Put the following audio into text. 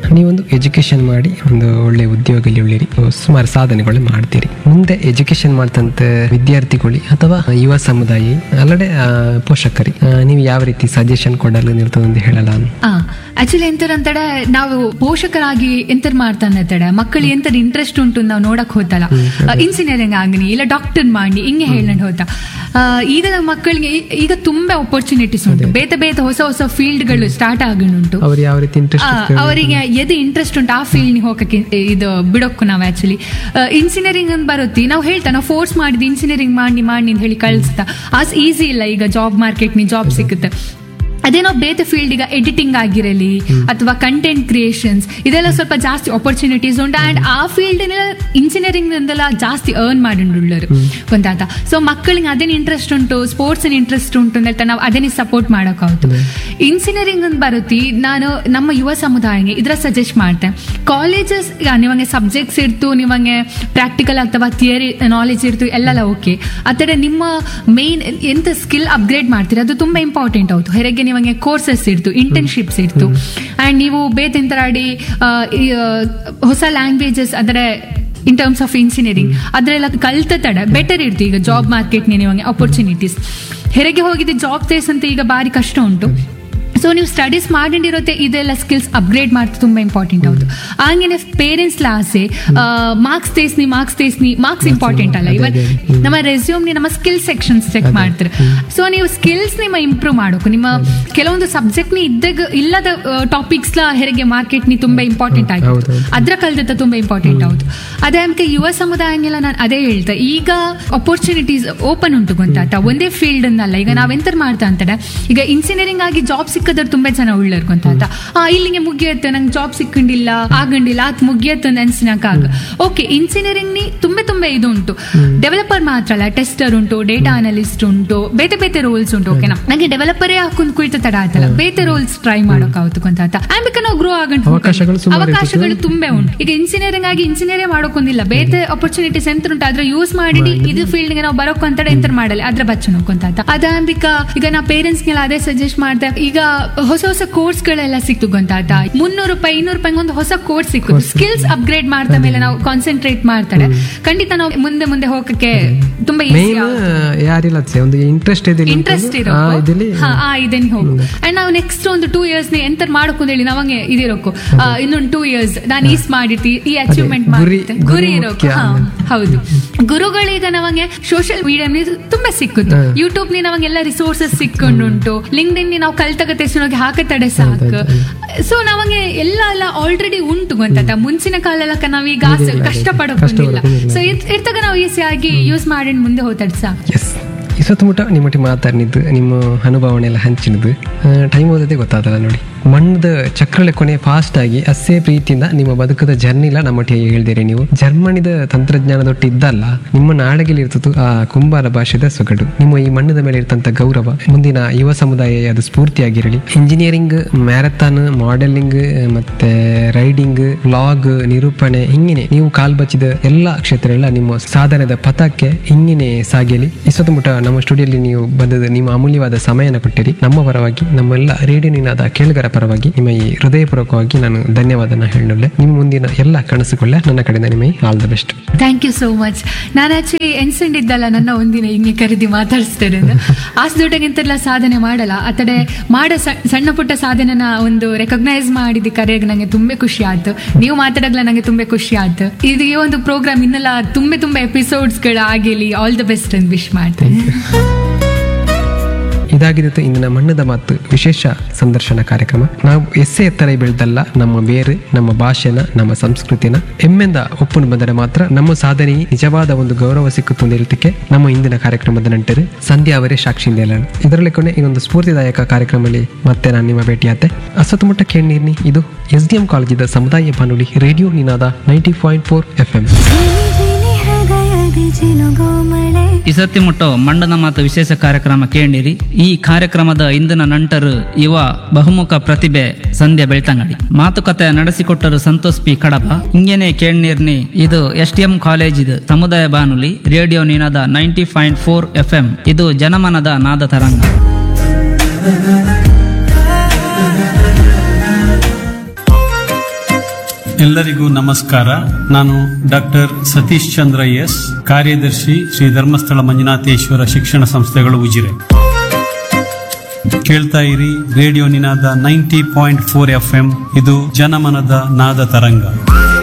ನೀವೊಂದು ಎಜುಕೇಶನ್ ಮಾಡಿ ಒಂದು ಒಳ್ಳೆ ಉದ್ಯೋಗದಲ್ಲಿ ಉಳಿರಿ ಸುಮಾರು ಸಾಧನೆಗಳು ಮಾಡ್ತೀರಿ ಮುಂದೆ ಎಜುಕೇಶನ್ ಮಾಡ್ತಂತ ವಿದ್ಯಾರ್ಥಿಗಳು ಅಥವಾ ಯುವ ಸಮುದಾಯ ಅಲ್ಲದೆ ಆ, ಪೋಷಕರಿ ಆ, ನೀವು ಯಾವ ರೀತಿ ಸಜೆಷನ್ ಕೊಡಲು ನಿರ್ತದಂತ ಹೇಳಲ್ಲ ನಾನು ಆಕ್ಚುಲಿ ಎಂತರ ಅಂತಡೆ ನಾವು ಪೋಷಕರಾಗಿ ಎಂತರ್ ಮಾಡ್ತಾನೆ ತಡೆ ಮಕ್ಕಳಿಗೆ ಎಂತರ್ ಇಂಟ್ರೆಸ್ಟ್ ಉಂಟು ನಾವು ನೋಡಕ್ ಹೋತಲ್ಲ ಇಂಜಿನಿಯರಿಂಗ್ ಆಗನಿ ಇಲ್ಲ ಡಾಕ್ಟರ್ ಮಾಡಿ ಹಿಂಗೆ ಹೇಳಂಡ್ ಹೋತ ಆ, ಈಗ ನಮ್ಮ ಮಕ್ಕಳಿಗೆ ಈ- ಈಗ ತುಂಬಾ ಅಪರ್ಚುನಿಟೀಸ್ ಉಂಟು ಬೇತೆ ಬೇತೆ ಹೊಸ ಹೊಸ ಫೀಲ್ಡ್ಗಳು ಸ್ಟಾರ್ಟ್ ಆಗಣುಂಟು ಅವ್ರು ಯಾವ ರೀತಿ ಆ, ಇಂಟ್ರೆಸ್ಟ್ ಅವರಿಗೆ ಎದು ಇಂಟ್ರೆಸ್ಟ್ ಉಂಟು ಆ ಫೀಲ್ಡ್ ಹೋಗಕ್ಕೆ ಇದು ಬಿಡೋಕ್ಕು ನಾವು ಆಕ್ಚುಲಿ ಇಂಜಿನಿಯರಿಂಗ್ ಅಂತ ಬರುತ್ತೆ ನಾವು ಹೇಳ್ತಾ ನಾವು ಫೋರ್ಸ್ ಮಾಡಿದ್ ಇಂಜಿನಿಯರಿಂಗ್ ಮಾಡಿ ಮಾಡಿ ಅಂತ ಹೇಳಿ ಕಳಿಸ್ತಾ ಅಸ್ ಈಸಿ ಇಲ್ಲ ಈಗ ಜಾಬ್ ಮಾರ್ಕೆಟ್ ನಿ ಜಾಬ್ ಸಿಗುತ್ತೆ ಅದೇನೋ ಬೇರೆ ಫೀಲ್ಡ್ ಈಗ ಎಡಿಟಿಂಗ್ ಆಗಿರಲಿ ಅಥವಾ ಕಂಟೆಂಟ್ ಕ್ರಿಯೇಷನ್ಸ್ ಇದೆಲ್ಲ ಸ್ವಲ್ಪ ಜಾಸ್ತಿ ಆಪರ್ಚುನಿಟೀಸ್ ಉಂಟು ಅಂಡ್ ಆ ಫೀಲ್ಡ್ ಇಂಜಿನಿಯರಿಂಗ್ ಅಂದೆಲ್ಲ ಜಾಸ್ತಿ ಅರ್ನ್ ಮಾಡಿಂಡುಳ್ಳರು ಗೊತ್ತಾತ ಸೊ ಮಕ್ಕಳಿಗೆ ಅದೇನು ಇಂಟ್ರೆಸ್ಟ್ ಉಂಟು ಸ್ಪೋರ್ಟ್ಸ್ ಇಂಟ್ರೆಸ್ಟ್ ಉಂಟು ಅಂತ ಹೇಳ್ತಾ ನಾವು ಅದೇನೇ ಸಪೋರ್ಟ್ ಮಾಡೋಕ್ಕಾಗುತ್ತೆ ಇಂಜಿನಿಯರಿಂಗ್ ಅಂತ ಬರುತ್ತೆ ನಾನು ನಮ್ಮ ಯುವ ಸಮುದಾಯಕ್ಕೆ ಇದ್ರ ಸಜೆಸ್ಟ್ ಮಾಡ್ತೇನೆ ಕಾಲೇಜಸ್ ನಿಮಗೆ ಸಬ್ಜೆಕ್ಟ್ಸ್ ಇರ್ತು ನಿಮಗೆ ಪ್ರಾಕ್ಟಿಕಲ್ ಅಥವಾ ಥಿಯರಿ ನಾಲೆಜ್ ಇರ್ತು ಎಲ್ಲೆಲ್ಲ ಓಕೆ ಆದರೆ ನಿಮ್ಮ ಮೇನ್ ಎಂತ ಸ್ಕಿಲ್ ಅಪ್ಗ್ರೇಡ್ ಮಾಡ್ತೀರಾ ಅದು ತುಂಬಾ ಇಂಪಾರ್ಟೆಂಟ್ ಹೌದು ಹೊರಗೆ ನಿಮಗೆ ಕೋರ್ಸಸ್ ಇರ್ತು ಇಂಟರ್ನ್ಶಿಪ್ಸ್ ಇರ್ತು ಅಂಡ್ ನೀವು ಬೇತೆಂತರಾಡಿ ಆ, ಈ, ಆ, ಹೊಸ ಲ್ಯಾಂಗ್ವೇಜಸ್ ಅಂದರೆ ಇನ್ ಟರ್ಮ್ಸ್ ಆಫ್ ಇಂಜಿನಿಯರಿಂಗ್ ಅದ್ರೆಲ್ಲ ಕಲ್ತ ತಡ ಬೆಟರ್ ಇರ್ತು ಈಗ ಜಾಬ್ ಮಾರ್ಕೆಟ್ ನಿಮಗೆ ಅಪರ್ಚುನಿಟೀಸ್ ಹೊರಗೆ ಹೋಗಿದ್ದು ಜಾಬ್ ಸೇರ್ಸ್ ಅಂತ ಈಗ ಬಾರಿ ಕಷ್ಟ ಉಂಟು ಸೊ ನೀವು ಸ್ಟಡೀಸ್ ಮಾಡಿರೋತ್ತೆ ಇದೆಲ್ಲ ಸ್ಕಿಲ್ಸ್ ಅಪ್ಗ್ರೇಡ್ ಮಾಡ್ತಾ ತುಂಬಾ ಇಂಪಾರ್ಟೆಂಟ್ ಹೌದು ಹಂಗೇನೆ ಪೇರೆಂಟ್ಸ್ ಆಸೆ ಮಾರ್ಕ್ಸ್ ತೇಸ್ನಿ ಮಾರ್ಕ್ಸ್ ತೇಸ್ನಿ ಮಾರ್ಕ್ಸ್ ಇಂಪಾರ್ಟೆಂಟ್ ಅಲ್ಲ ಇವನ್ ನಮ್ಮ ರೆಸ್ಯೂಮ್ ನಮ್ಮ ಸ್ಕಿಲ್ ಸೆಕ್ಷನ್ಸ್ ಚೆಕ್ ಮಾಡ್ತಾರೆ ಸೊ ನೀವು ಸ್ಕಿಲ್ಸ್ ನಿಮ್ಮ ಇಂಪ್ರೂವ್ ಮಾಡೋಕು ನಿಮ್ಮ ಕೆಲವೊಂದು ಸಬ್ಜೆಕ್ಟ್ ನಿ ಇದ್ದಾಗ ಇಲ್ಲದ ಟಾಪಿಕ್ಸ್ ಲ ಹೆರಿಗೆ ಮಾರ್ಕೆಟ್ ನಿ ತುಂಬಾ ಇಂಪಾರ್ಟೆಂಟ್ ಆಗಿದೆ ಹೌದು, ಹೌದು. ಅದ್ರ ಕಲ್ದತ್ತ ತುಂಬಾ ಇಂಪಾರ್ಟೆಂಟ್ ಹೌದು ಅದೇ ಅದಕ್ಕೆ ಯುವ ಸಮುದಾಯನೆಲ್ಲ ನಾನು ಅದೇ ಹೇಳ್ತೆ ಈಗ ಅಪರ್ಚುನಿಟೀಸ್ ಓಪನ್ ಉಂಟು ಗೊತ್ತಾತ ಒಂದೇ ಫೀಲ್ಡ್ ಅನ್ನಲ್ಲ ಈಗ ನಾವೆಂತ ಮಾಡ್ತಾ ಅಂತಾರೆ ಈಗ ಇಂಜಿನಿಯರಿಂಗ್ ಆಗಿ ಜಾಬ್ ಸಿಕ್ಕದ್ರು ತುಂಬಾ ಜನ ಉಳ್ಳರ್ ಗೊತ್ತಾತ ಆ ಇಲ್ಲಿಗೆ ಮುಗಿಯತ್ತೆ ನಂಗೆ ಜಾಬ್ ಸಿಕ್ಕಂಡಿಲ್ಲ ಆಗಂಡಿಲ್ಲ ಅದ್ ಮುಗಿಯತ್ತೆ ನೆನ್ಸಿನಕ್ಕಾಗ ಓಕೆ ಇಂಜಿನಿಯರಿಂಗ್ ನಿ ತುಂಬಾ ತುಂಬಾ ಇದು ಉಂಟು ಡೆವಲಪರ್ ಮಾತ್ರ ಅಲ್ಲ ಟೆಸ್ಟರ್ ಉಂಟು ಡೇಟಾ ಅನಲಿಸ್ಟ್ ಉಂಟು ಬೇತೆ ಬೇತೆ ರೋಲ್ಸ್ ಉಂಟು ಓಕೆನಾ ನಂಗೆ ಡೆವಲಪರೇ ಹಾಕೊಂಡ್ ಕುಳಿತ ತಡ ಆಯ್ತಲ್ಲ ಬೇತೆ ರೋಲ್ಸ್ ಟ್ರೈ ಮಾಡೋಕ್ಕಾಗುತ್ತೆ ಗೊತ್ತಾತ ಆಮೇಲೆ ನಾವು ಗ್ರೋ ಆಗಂಟು ಅವಕಾಶಗಳು ಸುಮಾರು ಇರ್ತದೆ. ಅವಕಾಶಗಳು ತುಂಬಾ ಉಂಟು ಈಗ ಇಂಜಿನಿಯರಿಂಗ್ ಆಗಿ ಇಂಜಿನಿಯರೇ ಮಾಡೋಕೊಂದಿಲ್ಲ ಬೇರೆ ಅಪರ್ಚುನಿಟೀಸ್ ಎಂತ ಉಂಟು ಅದ್ರ ಯೂಸ್ ಮಾಡಿ ಇದು ಫೀಲ್ಡ್ ಗೆ ನಾವು ಬರೋಕ್ ಅಂತ ಎಂತ ಮಾಡಲ್ಲ ಅದ್ರ ಬಚ್ಚ ನೋಡ್ಕೊಂತ ಅದಾಂಬಿಕ ಈಗ ನಾ ಪೇರೆಂಟ್ಸ್ ಗೆಲ್ಲ ಅದೇ ಸಜೆಸ್ಟ್ ಮಾಡ್ದೆ ಈಗ ಹೊಸ ಹೊಸ ಕೋರ್ಸ್ ಗಳೆಲ್ಲ ಸಿಕ್ತು ಗೊತ್ತಾತ ಮುನ್ನೂರು ರೂಪಾಯಿ ಇನ್ನೂರು ರೂಪಾಯಿ ಒಂದು ಹೊಸ ಕೋರ್ಸ್ ಸಿಕ್ಕು ಸ್ಕಿಲ್ಸ್ ಅಪ್ಗ್ರೇಡ್ ಮಾಡ್ತಾ ಮೇಲೆ ನಾವು ಕಾನ್ಸಂಟ್ರೇಟ್ ಮಾಡ್ತಾರೆ ಖಂಡಿತ ನಾವು ಮುಂದೆ ಮುಂದೆ ಹೋಗಕ್ಕೆ ತುಂಬಾ ಈಸಿ ಮೇನ್ ಯಾರಿಲ್ಲ ಅದ್ಸೆ, ಒಂದು ಇಂಟ್ರೆಸ್ಟ್ ಇದೆ ಇಂಟ್ರೆಸ್ಟ್ ಇರೋ ಆ ಇದಲ್ಲಿ ಹಾ ಆ ಇದನ್ನ ಹೋಗು ಅಂಡ್ ನಾವು ನೆಕ್ಸ್ಟ್ ಒಂದು ಟೂ ಇಯರ್ಸ್ ಎಂತ ಮಾಡಬೇಕು ಹೇಳಿ ನಮಗೆ ಇದಿರೋಕು ಆ, ಇನ್ನೊಂದು ಟೂ ಇಯರ್ಸ್ ನಾನು ಈಸ್ ಮಾಡಿರ್ತಿ ಈ ಅಚೀವ್ಮೆಂಟ್ ಗುರಿ- ಮಾಡಿರ್ತಿ ಗುರಿ ಗುರಿ ಇರೋಕು ಮುಖ್ಯ. ಹಾ, ಹೌದು ಗುರುಗಳೀಗ ನಮಗೆ ಸೋಷಿಯಲ್ ಮೀಡಿಯಾ ತುಂಬಾ ಸಿಕ್ಕುದು ಹಾ. ಯೂಟ್ಯೂಬ್ ನಿ ನಮಗೆಲ್ಲ ರಿಸೋರ್ಸಸ್ ಸಿಕ್ಕೊಂಡುಂಟು ಲಿಂಕ್ಡ್ ಇನ್ ನಾವು ಕಲ್ತಗ ತೆಸ್ನೋಗಿ ಹಾಕತಡೆ ಸಾಕು ಸೊ ನಮಗೆ ಎಲ್ಲ ಎಲ್ಲ ಆಲ್ರೆಡಿ ಉಂಟು ಗೊತ್ತಾತ ಮುಂಚಿನ ಕಾಲಕ್ಕ ನಾವೀಗ ಆಸೆ ಕಷ್ಟ ಪಡೋದಿಲ್ಲ ಕಷ್ಟಪಡೋಕ್ಕಿಲ್ಲ. ಸೊ ಇರ್ತಾಗ ನಾವು ಈಸಿಯಾಗಿ ಯೂಸ್ ಮಾಡಿ ಮುಂದೆ ಹೋಗ್ತದೆ ಸಾಕು ಎಸ್ ಈ ಸುತ್ತಮುತ್ತ ನಿಮ್ಮೊಟ್ಟಿಗೆ ಮಾತಾಡಿದ್ದು ನಿಮ್ಮ ಅನುಭವನೆ ಎಲ್ಲ ಹಂಚಿನದು ಟೈಮ್ ಓದೋದೇ ಗೊತ್ತಾದಲ್ಲ ನೋಡಿ ಮಣ್ಣದ ಚಕ್ರಳೆ ಕೊನೆ ಫಾಸ್ಟ್ ಆಗಿ ಅಷ್ಟೇ ಪ್ರೀತಿಯಿಂದ ನಿಮ್ಮ ಬದುಕದ ಜರ್ನಿಲ ನಮ್ಮೊಟ್ಟಿಗೆ ಹೇಳ್ದಿರಿ ನೀವು ಜರ್ಮನಿದ ತಂತ್ರಜ್ಞಾನದೊಟ್ಟು ಇದ್ದಲ್ಲ ನಿಮ್ಮ ನಾಡಗಿಲಿ ಇರ್ತದ್ದು ಆ ಕುಂಬಾರ ಭಾಷೆದ ಸೊಗಡು ನಿಮ್ಮ ಈ ಮಣ್ಣದ ಮೇಲೆ ಇರ್ತಂತ ಗೌರವ ಮುಂದಿನ ಯುವ ಸಮುದಾಯ ಅದು ಸ್ಫೂರ್ತಿಯಾಗಿರಲಿ ಇಂಜಿನಿಯರಿಂಗ್ ಮ್ಯಾರಥಾನ್ ಮಾಡೆಲಿಂಗ್ ಮತ್ತೆ ರೈಡಿಂಗ್ ಲಾಗ್ ನಿರೂಪಣೆ ಹಿಂಗಿನೇ ನೀವು ಕಾಲ್ ಬಚ್ಚಿದ ಎಲ್ಲ ಕ್ಷೇತ್ರ ಎಲ್ಲ ನಿಮ್ಮ ಸಾಧನದ ಪಥಕ್ಕೆ ಹಿಂಗಿನೇ ಸಾಗಿಯಲಿ ಇಷ್ಟೊತ್ತು ಮುಟ ನಮ್ಮ ಸ್ಟುಡಿಯೋಲಿ ನೀವು ಬಂದದ ನಿಮ್ಮ ಅಮೂಲ್ಯವಾದ ಸಮಯನ ಕೊಟ್ಟಿರಿ ನಮ್ಮ ಪರವಾಗಿ ನಮ್ಮೆಲ್ಲ ರೇಡಿಯೋ ನಿನಾದ ಕೇಳುಗರ ಪರವಾಗಿ ನಿಮ್ಮ ಈ ಹೃದಯಪೂರ್ವಕವಾಗಿ ನಾನು ಧನ್ಯವಾದನ ಹೇಳಲೆ ನಿಮ್ಮ ಮುಂದಿನ ಎಲ್ಲ ಕನಸುಗಳೇ ನನ್ನ ಕಡೆಯಿಂದ ನಿಮಗೆ all the best thank you so much ನಾನು ಆಕ್ಚುಲಿ ಎನ್ಸೆಂಡಿದ್ದಲ್ಲ ನನ್ನ ಒಂದಿನ ಹಿಂಗೆ ಕರೆದಿ ಮಾತಾಡಿಸ್ತೇನೆ ಆಸ್ದೊಟ್ಟಗಿಂತೆಲ್ಲ ಸಾಧನೆ ಮಾಡಲ್ಲ ಆತಡೆ ಮಾಡೋ ಸ- ಸಣ್ಣ ಪುಟ್ಟ ಸಾಧನೆನ ಒಂದು ರೆಕಗ್ನೈಸ್ ಮಾಡಿದ ಕರೆಯಾಗ ನಂಗೆ ತುಂಬಾ ಖುಷಿ ಆಯ್ತು ನೀವು ಮಾತಾಡಗ್ಲ ನಂಗೆ ತುಂಬಾ ಖುಷಿ ಆಯ್ತು ಇದು ಈ ಒಂದು ಪ್ರೋಗ್ರಾಮ್ ಇನ್ನೆಲ್ಲ ತುಂಬಾ ತುಂಬಾ ಎಪಿಸೋಡ್ಸ್ ಗಳು ಆಗಿಲಿ ಆಲ್ ದ ಬೆಸ್ಟ್ ಅಂತ ವಿಶ್ ಮಾಡ್ತೇನೆ ಇದಾಗಿದ್ದು ಇಂದಿನ ಮಣ್ಣದ ಮಾತು ವಿಶೇಷ ಸಂದರ್ಶನ ಕಾರ್ಯಕ್ರಮ ನಾವು ಎಸ್ಸೆ ಎತ್ತರ ಬೆಳೆದಲ್ಲ ನಮ್ಮ ಬೇರು ನಮ್ಮ ಭಾಷೆನ ನಮ್ಮ ಸಂಸ್ಕೃತಿನ ಹೆಮ್ಮೆಂದ ಒಪ್ಪುಂಡು ಬಂದರೆ ಮಾತ್ರ ನಮ್ಮ ಸಾಧನೆ ನಿಜವಾದ ಒಂದು ಗೌರವ ಸಿಕ್ಕುತ್ತೆ ಅಂತ ಹೇಳ್ತಿಕ್ಕೆ ನಮ್ಮ ಇಂದಿನ ಕಾರ್ಯಕ್ರಮದ ನಂಟರು ಸಂಧ್ಯಾ ಅವರೇ ಸಾಕ್ಷಿಯಿಂದ ಹೇಳೋಣ ಇದರಲ್ಲಿ ಕೊನೆ ಇನ್ನೊಂದು ಸ್ಫೂರ್ತಿದಾಯಕ ಕಾರ್ಯಕ್ರಮದಲ್ಲಿ ಮತ್ತೆ ನಾನು ನಿಮ್ಮ ಭೇಟಿಯಾತೆ ಅಸತುಮುಟ್ಟ ಕೇಳ್ನೀರ್ನಿ ಇದು ಎಸ್ ಡಿ ಎಂ ಕಾಲೇಜಿದ ಸಮುದಾಯ ಬಾನುಲಿ radio Ninada ninety point four F M ಜಿನಿ ಹೃದಯದಿ ಜಿನುಗೋಮಳೆ ಇಸತ್ತಿ ಮುಟ್ಟೋ ಮಂಡನ ಮಾತು ವಿಶೇಷ ಕಾರ್ಯಕ್ರಮ ಕೇಳಿರಿ ಈ ಕಾರ್ಯಕ್ರಮದ ಇಂದಿನ ನಂಟರು ಯುವ ಬಹುಮುಖ ಪ್ರತಿಭೆ ಸಂಧ್ಯಾ ಬೆಳ್ತಂಗಡಿ ಮಾತುಕತೆ ನಡೆಸಿಕೊಟ್ಟರು ಸಂತೋಷ್ ಪಿ ಕಡಪ ಹಿಂಗೇನೆ ಕೇಳ್ನೀರ್ನಿ ಇದು ಎಸ್ ಟಿ ಎಂ ಕಾಲೇಜ್ ಇದು ಸಮುದಾಯ ಬಾನುಲಿ radio Ninada ninety point four F M ಇದು ಜನಮನದ ನಾದ ತರಂಗ ಎಲ್ಲರಿಗೂ ನಮಸ್ಕಾರ ನಾನು ಡಾಕ್ಟರ್ ಸತೀಶ್ ಚಂದ್ರ ಎಸ್ ಕಾರ್ಯದರ್ಶಿ ಶ್ರೀ ಧರ್ಮಸ್ಥಳ ಮಂಜುನಾಥೇಶ್ವರ ಶಿಕ್ಷಣ ಸಂಸ್ಥೆಗಳು ಉಜಿರೆ ಕೇಳ್ತಾ ಇರಿ radio Ninada ninety point four F M ಇದು ಜನಮನದ ನಾದ ತರಂಗ